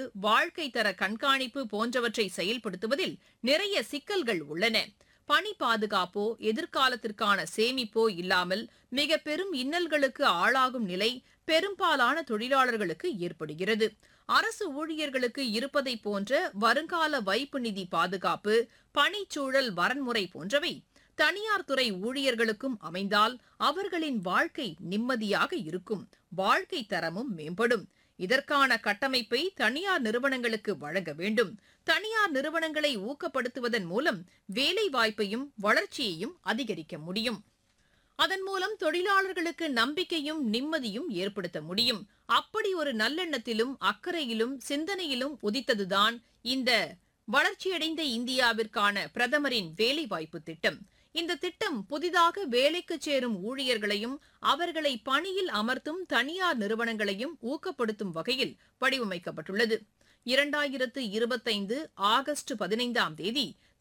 வாழ்க்கை தர கண்காணிப்பு போன்றவற்றை செயல்படுத்துவதில் நிறைய சிக்கல்கள் உள்ளன பணி பாதுகாப்போ எதிர்காலத்திற்கான சேமிப்போ இல்லாமல் மிக பெரும் இன்னல்களுக்கு ஆளாகும் நிலை பெரும்பாலான தொழிலாளர்களுக்கு ஏற்படுகிறது அரசு ஊழியர்களுக்கு இருப்பதை போன்ற வருங்கால வைப்பு நிதி பாதுகாப்பு பணிச்சூழல் வரன்முறை போன்றவை தனியார் துறை ஊழியர்களுக்கும் அமைந்தால் அவர்களின் வாழ்க்கை நிம்மதியாக இருக்கும் வாழ்க்கை தரமும் மேம்படும் இதற்கான கட்டமைப்பை தனியார் நிறுவனங்களுக்கு வழங்க வேண்டும் தனியார் நிறுவனங்களை ஊக்கப்படுத்துவதன் மூலம் வேலை வாய்ப்பையும் வளர்ச்சியையும் அதிகரிக்க முடியும் அதன் மூலம் தொழிலாளர்களுக்கு நம்பிக்கையும் நிம்மதியும் ஏற்படுத்த முடியும் அப்படி ஒரு நல்லெண்ணத்திலும் அக்கறையிலும் சிந்தனையிலும் உதித்ததுதான் இந்த வளர்ச்சியடைந்த இந்தியாவிற்கான பிரதமரின் வேலைவாய்ப்பு திட்டம் இந்த திட்டம் புதிதாக வேலைக்கு சேரும் ஊழியர்களையும் அவர்களை பணியில் அமர்த்தும் தனியார் நிறுவனங்களையும் ஊக்கப்படுத்தும் வகையில் வடிவமைக்கப்பட்டுள்ளது இரண்டாயிரத்து இருபத்தைந்து ஆகஸ்ட் பதினைந்தாம் தேதி